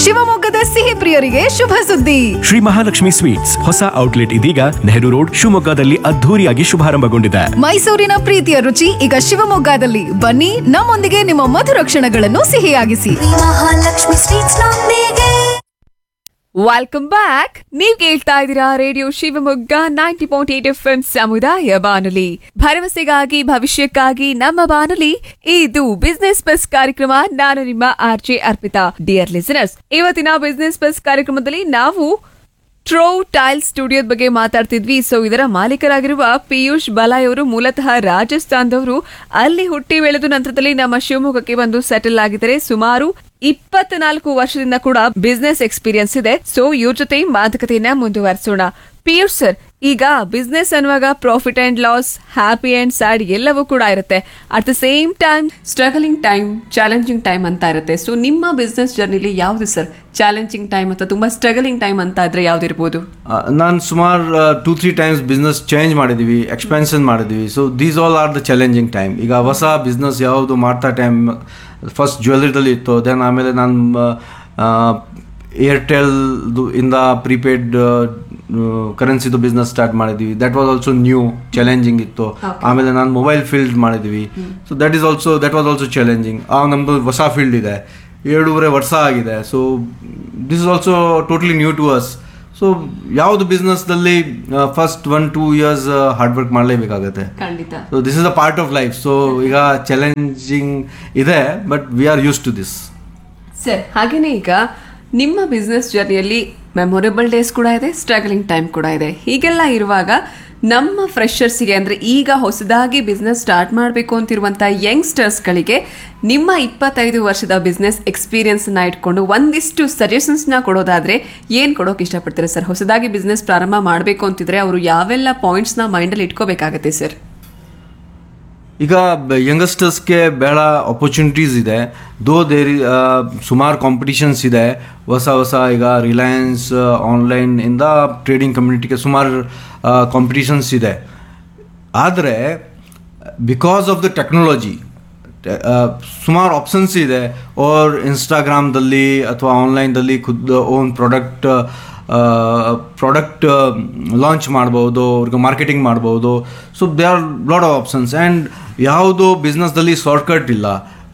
ಶಿವಮೊಗ್ಗದ ಸಿಹಿ ಪ್ರಿಯರಿಗೆ ಶುಭ ಸುದ್ದಿ ಶ್ರೀ ಮಹಾಲಕ್ಷ್ಮಿ ಸ್ವೀಟ್ಸ್ ಹೊಸ ಔಟ್ಲೆಟ್ ಇದೀಗ ನೆಹರು ರೋಡ್ ಶಿವಮೊಗ್ಗದಲ್ಲಿ ಅದ್ಧೂರಿಯಾಗಿ ಶುಭಾರಂಭಗೊಂಡಿದೆ ಮೈಸೂರಿನ ಪ್ರೀತಿಯ ರುಚಿ ಈಗ ಶಿವಮೊಗ್ಗದಲ್ಲಿ ಬನ್ನಿ ನಮ್ಮೊಂದಿಗೆ ನಿಮ್ಮ ಮಧುರ ಕ್ಷಣಗಳನ್ನು ಸಿಹಿಯಾಗಿಸಿ ಮಹಾಲಕ್ಷ್ಮಿ ಸ್ವೀಟ್ಸ್ ನೊಂದಿಗೆ ವೆಲ್ಕಮ್ ಬ್ಯಾಕ್ ನೀವ್ ಕೇಳ್ತಾ ಇದ್ದೀರಾ radio Shivamogga ninety point eight F M ಸಮುದಾಯ ಬಾನುಲಿ ಭರವಸೆಗಾಗಿ ಭವಿಷ್ಯಕ್ಕಾಗಿ ನಮ್ಮ ಬಾನುಲಿ ಇದು ಬಿಸ್ನೆಸ್ ಬಸ್ ಕಾರ್ಯಕ್ರಮ ನಾನು ನಿಮ್ಮ R J Arpita dear listeners ಇವತ್ತಿನ ಬಿಸ್ನೆಸ್ ಬಸ್ ಕಾರ್ಯಕ್ರಮದಲ್ಲಿ ನಾವು ಟ್ರೋ ಟೈಲ್ ಸ್ಟುಡಿಯೋದ ಬಗ್ಗೆ ಮಾತಾಡ್ತಿದ್ವಿ ಸೊ ಇದರ ಮಾಲೀಕರಾಗಿರುವ ಪಿಯೂಷ್ ಬಲಾಯ್ ಅವರು ಮೂಲತಃ ರಾಜಸ್ಥಾನದವರು ಅಲ್ಲಿ ಹುಟ್ಟಿ ಬೆಳೆದು ನಂತರದಲ್ಲಿ ನಮ್ಮ ಶಿವಮೊಗ್ಗಕ್ಕೆ ಬಂದು ಸೆಟಲ್ ಆಗಿದ್ದಾರೆ ಸುಮಾರು ಇಪ್ಪತ್ನಾಲ್ಕು ವರ್ಷದಿಂದ ಕೂಡ ಬಿಸ್ನೆಸ್ ಎಕ್ಸ್ಪೀರಿಯನ್ಸ್ ಇದೆ ಸೊ ಇವ್ರ ಜೊತೆ ಮಾತುಕತೆಯನ್ನ ಮುಂದುವರಿಸೋಣ ಪಿಯೂಷ್ ಸರ್ ಈಗ ಬಿಸ್ನೆಸ್ ಅನ್ನುವಾಗ profit and loss happy and sad ಎಲ್ಲವೂ ಕೂಡ ಇರುತ್ತೆ at the same time struggling time challenging time ಅಂತ ಇರುತ್ತೆ ಸೊ ನಿಮ್ಮ ಬಿಸ್ನೆಸ್ ಜರ್ನಿಲಿ ಯಾವ್ದು ಸರ್ ಚಾಲೆಂಜಿಂಗ್ ಟೈಮ್ ಅಥವಾ ತುಂಬಾ ಸ್ಟ್ರಗಲಿಂಗ್ ಟೈಮ್ ಅಂತ ಇದ್ರೆ ಯಾವ್ದಿರ್ಬೋದು ನಾನು ಸುಮಾರು two three times business change ಮಾಡಿದ್ದೀವಿ ಎಕ್ಸ್ಪೆನ್ಷನ್ ಮಾಡಿದ್ದೀವಿ so these all are the challenging time ಈಗ ಹೊಸ ಬಿಸ್ನೆಸ್ ಯಾವುದು ಮಾಡ್ತಾ ಟೈಮ್ ಫಸ್ಟ್ ಜ್ಯುವೆಲ್ಲರಿದಲ್ಲಿ ಇತ್ತು ದೆನ್ ಆಮೇಲೆ ನಾನು ಏರ್ಟೆಲ್ದು ಇಂದ ಪ್ರೀಪೇಯ್ಡ್ ಕರೆನ್ಸಿದು ಬಿಸ್ನೆಸ್ ಸ್ಟಾರ್ಟ್ ಮಾಡಿದ್ವಿ that was also new challenging ಇತ್ತು ಆಮೇಲೆ ನಾನು ಮೊಬೈಲ್ ಫೀಲ್ಡ್ ಮಾಡಿದ್ವಿ so that is also that was also challenging ಆ ನಮ್ಮದು ಹೊಸ ಫೀಲ್ಡ್ ಇದೆ ಏಳೂವರೆ ವರ್ಷ ಆಗಿದೆ so this is also totally new to us so ಯಾವುದು ಬಿಸ್ನೆಸ್ದಲ್ಲಿ first one two years hard work ಮಾಡಲೇಬೇಕಾಗತ್ತೆ ಖಂಡಿತ so this is a part of life so ಈಗ ಚಾಲೆಂಜಿಂಗ್ ಇದೆ but we are use to this sir ಹಾಗೇನೆ ಈಗ ನಿಮ್ಮ business ಜರ್ನಿಯಲ್ಲಿ memorable days ಕೂಡ ಇದೆ ಸ್ಟ್ರಗಲಿಂಗ್ ಟೈಮ್ ಕೂಡ ಇದೆ ಹೀಗೆಲ್ಲ ಇರುವಾಗ ನಮ್ಮ ಫ್ರೆಶರ್ಸ್ಗೆ ಅಂದ್ರೆ ಈಗ ಹೊಸದಾಗಿ ಬಿಸ್ನೆಸ್ ಸ್ಟಾರ್ಟ್ ಮಾಡಬೇಕು ಅಂತಿರುವಂತ ಯಂಗ್ಸ್ಟರ್ಸ್ಗಳಿಗೆ ನಿಮ್ಮ ಇಪ್ಪತ್ತೈದು ವರ್ಷದ ಬಿಸ್ನೆಸ್ ಎಕ್ಸ್ಪೀರಿಯನ್ಸ್ ನ ಇಟ್ಕೊಂಡು ಒಂದಿಷ್ಟು ಸಜೆಷನ್ಸ್ ನ ಕೊಡೋದಾದ್ರೆ ಏನ್ ಕೊಡೋಕೆ ಇಷ್ಟಪಡ್ತೀರಾ ಸರ್ ಹೊಸದಾಗಿ ಬಿಸ್ನೆಸ್ ಪ್ರಾರಂಭ ಮಾಡಬೇಕು ಅಂತಿದ್ರೆ ಅವರು ಯಾವೆಲ್ಲ ಪಾಯಿಂಟ್ಸ್ ನ ಮೈಂಡಲ್ಲಿ ಇಟ್ಕೋಬೇಕಾಗತ್ತೆ ಸರ್ ಈಗ ಯಂಗಸ್ಟರ್ಸ್ಗೆ ಬೇಡ ಅಪರ್ಚುನಿಟೀಸ್ ಇದೆ ದೋ ದೇರಿ ಸುಮಾರು ಕಾಂಪಿಟಿಷನ್ಸ್ ಇದೆ ಹೊಸ ಹೊಸ ಈಗ ರಿಲಯನ್ಸ್ ಆನ್ಲೈನ್ ಇಂದ ಟ್ರೇಡಿಂಗ್ ಕಮ್ಯುನಿಟಿಗೆ ಸುಮಾರು ಕಾಂಪಿಟಿಷನ್ಸ್ ಇದೆ ಆದರೆ ಬಿಕಾಸ್ ಆಫ್ ದ ಟೆಕ್ನಾಲಜಿ ಸುಮಾರು ಆಪ್ಷನ್ಸ್ ಇದೆ ಓರ್ ಇನ್ಸ್ಟಾಗ್ರಾಮ್ದಲ್ಲಿ ಅಥವಾ ಆನ್ಲೈನ್ದಲ್ಲಿ ಖುದ್ದು ಓನ್ ಪ್ರಾಡಕ್ಟ್ ಪ್ರಾಡಕ್ಟ್ ಲಾಂಚ್ ಮಾಡ್ಬೋದು ಅವ್ರಿಗೆ ಮಾರ್ಕೆಟಿಂಗ್ ಮಾಡ್ಬೋದು so they are lot of options and ಯಾವುದು ಬಿಸ್ನೆಸ್ದಲ್ಲಿ ಶಾರ್ಟ್ಕಟ್ ಇಲ್ಲ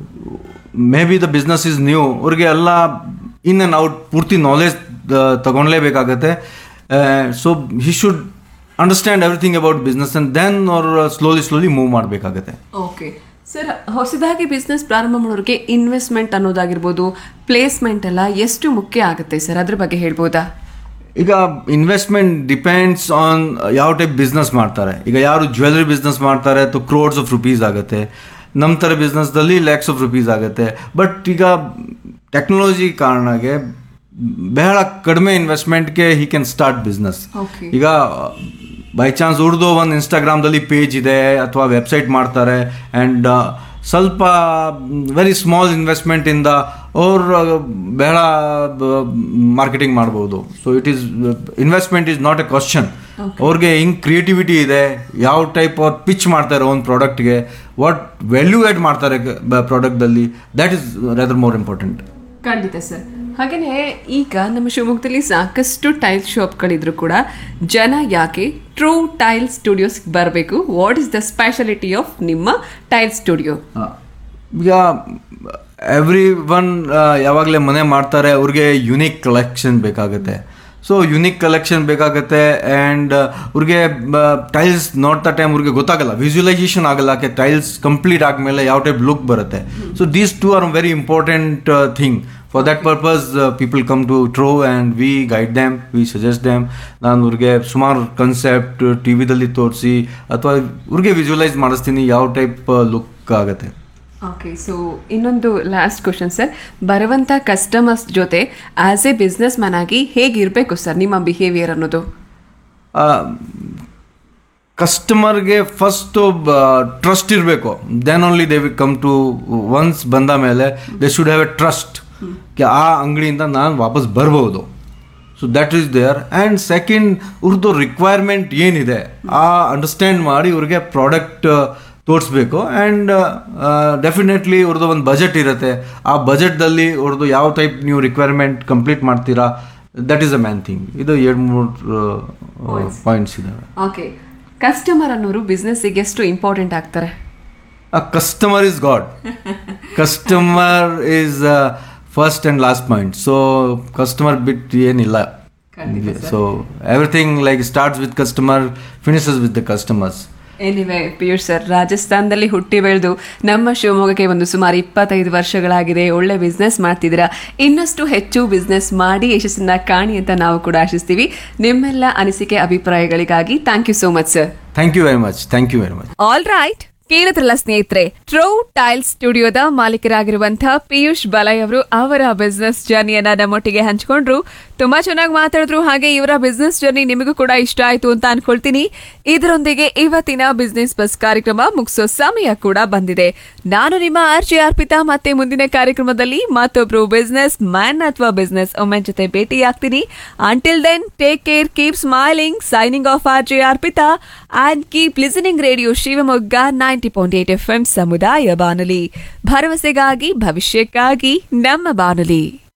maybe the business is new ಅವ್ರಿಗೆ ಎಲ್ಲ ಇನ್ ಆ್ಯಂಡ್ ಔಟ್ ಪೂರ್ತಿ ನಾಲೆಜ್ ತಗೊಳ್ಲೇಬೇಕಾಗತ್ತೆ so he should understand everything about business and then ಅವ್ರು ಸ್ಲೋಲಿ ಸ್ಲೋಲಿ ಮೂವ್ ಮಾಡಬೇಕಾಗತ್ತೆ ಓಕೆ ಸರ್ ಹೊಸದಾಗಿ ಬಿಸ್ನೆಸ್ ಪ್ರಾರಂಭ ಮಾಡೋರಿಗೆ ಇನ್ವೆಸ್ಟ್ಮೆಂಟ್ ಅನ್ನೋದಾಗಿರ್ಬೋದು ಪ್ಲೇಸ್ಮೆಂಟ್ ಎಲ್ಲ ಎಷ್ಟು ಮುಖ್ಯ ಆಗುತ್ತೆ ಸರ್ ಅದ್ರ ಬಗ್ಗೆ ಹೇಳ್ಬೋದಾ ಈಗ ಇನ್ವೆಸ್ಟ್ಮೆಂಟ್ ಡಿಪೆಂಡ್ಸ್ ಆನ್ ಯಾವ ಟೈಪ್ ಬಿಸ್ನೆಸ್ ಮಾಡ್ತಾರೆ ಈಗ ಯಾರು ಜ್ಯುವೆಲ್ಲರಿ ಬಿಸ್ನೆಸ್ ಮಾಡ್ತಾರೆ ಅಥವಾ ಕ್ರೋಡ್ಸ್ ಆಫ್ ರುಪೀಸ್ ಆಗುತ್ತೆ ನಮ್ಮ ಥರ ಬಿಸ್ನೆಸ್ದಲ್ಲಿ ಲ್ಯಾಕ್ಸ್ ಆಫ್ ರುಪೀಸ್ ಆಗುತ್ತೆ ಬಟ್ ಈಗ ಟೆಕ್ನಾಲಜಿ ಕಾರಣಕ್ಕೆ ಬಹಳ ಕಡಿಮೆ ಇನ್ವೆಸ್ಟ್ಮೆಂಟ್ಗೆ he can start business Okay. ಈಗ ಬೈ ಚಾನ್ಸ್ ಉರ್ದು ಒಂದು ಇನ್ಸ್ಟಾಗ್ರಾಮ್ದಲ್ಲಿ ಪೇಜ್ ಇದೆ ಅಥವಾ ವೆಬ್ಸೈಟ್ ಮಾಡ್ತಾರೆ ಆ್ಯಂಡ್ ಸ್ವಲ್ಪ ವೆರಿ ಸ್ಮಾಲ್ ಇನ್ವೆಸ್ಟ್ಮೆಂಟಿಂದ ಅವ್ರು ಬಹಳ ಮಾರ್ಕೆಟಿಂಗ್ ಮಾಡ್ಬೋದು so it is investment is not a question ಅವ್ರಿಗೆ ಹಿಂಗೆ ಕ್ರಿಯೇಟಿವಿಟಿ ಇದೆ ಯಾವ ಟೈಪ್ ಅವ್ರು ಪಿಚ್ ಮಾಡ್ತಾರೆ ಒಂದು ಪ್ರಾಡಕ್ಟ್ಗೆ ವಾಟ್ ವ್ಯಾಲ್ಯೂ ಆ್ಯಡ್ ಮಾಡ್ತಾರೆ ಪ್ರಾಡಕ್ಟ್ದಲ್ಲಿ that is rather more important ಖಂಡಿತ ಸರ್ ಹಾಗೇನೆ ಈಗ ನಮ್ಮ ಶಿವಮೊಗ್ಗದಲ್ಲಿ ಸಾಕಷ್ಟು ಟೈಲ್ ಶಾಪ್ಗಳಿದ್ರು ಕೂಡ ಜನ ಯಾಕೆ ಟ್ರೂ ಟೈಲ್ ಸ್ಟುಡಿಯೋಸ್ ಬರಬೇಕು what is the speciality of ನಿಮ್ಮ ಟೈಲ್ ಸ್ಟುಡಿಯೋ ಈಗ ಎವ್ರಿ ಒನ್ ಯಾವಾಗಲೇ ಮನೆ ಮಾಡ್ತಾರೆ ಅವ್ರಿಗೆ ಯುನಿಕ್ ಕಲೆಕ್ಷನ್ ಬೇಕಾಗುತ್ತೆ ಸೊ ಯುನಿಕ್ ಕಲೆಕ್ಷನ್ ಬೇಕಾಗುತ್ತೆ ಆ್ಯಂಡ್ ಅವ್ರಿಗೆ ಟೈಲ್ಸ್ ನೋಡ್ತಾ ಟೈಮ್ ಅವ್ರಿಗೆ ಗೊತ್ತಾಗಲ್ಲ ವಿಜುವಲೈಸೇಷನ್ ಆಗಲ್ಲ ಯಾಕೆ ಟೈಲ್ಸ್ ಕಂಪ್ಲೀಟ್ ಆದಮೇಲೆ ಯಾವ ಟೈಪ್ ಲುಕ್ ಬರುತ್ತೆ so these two are very important thing for that purpose people come to true and we guide them we suggest them ನಾನು ಅವ್ರಿಗೆ ಸುಮಾರು ಕನ್ಸೆಪ್ಟ್ ಟಿ ವಿದಲ್ಲಿ ತೋರಿಸಿ ಅಥವಾ ಅವ್ರಿಗೆ ವಿಜುವಲೈಸ್ ಮಾಡಿಸ್ತೀನಿ ಯಾವ ಟೈಪ್ ಲುಕ್ ಆಗುತ್ತೆ ಓಕೆ ಸೊ ಇನ್ನೊಂದು ಲಾಸ್ಟ್ ಕ್ವಶನ್ ಸರ್ ಬರುವಂಥ ಕಸ್ಟಮರ್ಸ್ ಜೊತೆ ಆಸ್ ಎ ಬಿಸ್ನೆಸ್ ಮ್ಯಾನ್ ಆಗಿ ಹೇಗಿರಬೇಕು ಸರ್ ನಿಮ್ಮ ಬಿಹೇವಿಯರ್ ಅನ್ನೋದು ಕಸ್ಟಮರ್ಗೆ ಫಸ್ಟು ಟ್ರಸ್ಟ್ ಇರಬೇಕು then only they will come to once ಬಂದ ಮೇಲೆ they should have a trust ಆ ಅಂಗಡಿಯಿಂದ ನಾನು ವಾಪಸ್ ಬರ್ಬೋದು so that is there and second ಅವ್ರದ್ದು ರಿಕ್ವೈರ್ಮೆಂಟ್ ಏನಿದೆ ಆ ಅಂಡರ್ಸ್ಟ್ಯಾಂಡ್ ಮಾಡಿ ಇವ್ರಿಗೆ ಪ್ರಾಡಕ್ಟ್ ತೋರಿಸ್ಬೇಕು ಆ್ಯಂಡ್ ಡೆಫಿನೆಟ್ಲಿ ಅವ್ರದ್ದು ಒಂದು ಬಜೆಟ್ ಇರುತ್ತೆ ಆ ಬಜೆಟ್ದಲ್ಲಿ ಅವ್ರದ್ದು ಯಾವ ಟೈಪ್ ನೀವು ರಿಕ್ವೈರ್ಮೆಂಟ್ ಕಂಪ್ಲೀಟ್ ಮಾಡ್ತೀರಾ that is a main thing ಇದು ಎರಡು ಮೂರು ಪಾಯಿಂಟ್ಸ್ ಇದ್ದಾವೆ ಓಕೆ ಕಸ್ಟಮರ್ ಅನ್ನೋರು ಬಿಸ್ನೆಸ್ಸಿಗೆ ಎಷ್ಟು ಇಂಪಾರ್ಟೆಂಟ್ ಆಗ್ತಾರೆ a customer is god customer is uh, first and last point so customer bit ಏನಿಲ್ಲ so everything like starts with customer finishes with the customers anyway Piyush sir ರಾಜಸ್ಥಾನದಲ್ಲಿ ಹುಟ್ಟಿ ಬೆಳೆದು ನಮ್ಮ ಶಿವಮೊಗ್ಗಕ್ಕೆ ಒಂದು ಸುಮಾರು ಇಪ್ಪತ್ತೈದು ವರ್ಷಗಳಾಗಿದೆ ಒಳ್ಳೆ ಬಿಸ್ನೆಸ್ ಮಾಡ್ತಿದ್ದೀರಾ ಇನ್ನಷ್ಟು ಹೆಚ್ಚು ಬಿಸ್ನೆಸ್ ಮಾಡಿ ಯಶಸ್ಸನ್ನ ಕಾಣಿ ಅಂತ ನಾವು ಕೂಡ ಆಶಿಸ್ತೀವಿ ನಿಮ್ಮೆಲ್ಲ ಅನಿಸಿಕೆ ಅಭಿಪ್ರಾಯಗಳಿಗಾಗಿ thank you so much sir thank you very much thank you very much all right ಕೇಳಿದ್ರಲ್ಲ ಸ್ನೇಹಿತರೆ ಟ್ರೋ ಟೈಲ್ ಸ್ಟುಡಿಯೋದ ಮಾಲೀಕರಾಗಿರುವಂತಹ ಪಿಯೂಷ್ ಬಲೈ ಅವರು ಅವರ ಬಿಸ್ನೆಸ್ ಜರ್ನಿಯನ್ನ ನಮ್ಮೊಟ್ಟಿಗೆ ಹಂಚ್ಕೊಂಡ್ರು ತುಂಬಾ ಚೆನ್ನಾಗಿ ಮಾತಾಡಿದ್ರು ಹಾಗೆ ಇವರ ಬಿಸ್ನೆಸ್ ಜರ್ನಿ ನಿಮಗೂ ಕೂಡ ಇಷ್ಟ ಆಯ್ತು ಅಂತ ಅನ್ಕೊಳ್ತೀನಿ ಇದರೊಂದಿಗೆ ಇವತ್ತಿನ ಬಿಸ್ನೆಸ್ ಬಸ್ ಕಾರ್ಯಕ್ರಮ ಮುಗಿಸೋ ಸಮಯ ಕೂಡ ಬಂದಿದೆ ನಾನು ನಿಮ್ಮ ಆರ್ಜಿ ಅರ್ಪಿತಾ ಮತ್ತೆ ಮುಂದಿನ ಕಾರ್ಯಕ್ರಮದಲ್ಲಿ ಮತ್ತೊಬ್ರು ಬಿಸ್ನೆಸ್ ಮ್ಯಾನ್ ಅಥವಾ ಬಿಸ್ನೆಸ್ ವುಮೆನ್ ಜೊತೆ ಭೇಟಿಯಾಗ್ತೀನಿ until then take care keep smiling signing off R J Arpita and keep listening radio Shivamogga ninety point eight F M ಸಮುದಾಯ ಬಾನುಲಿ ಭರವಸೆಗಾಗಿ ಭವಿಷ್ಯಕ್ಕಾಗಿ ನಮ್ಮ ಬಾನುಲಿ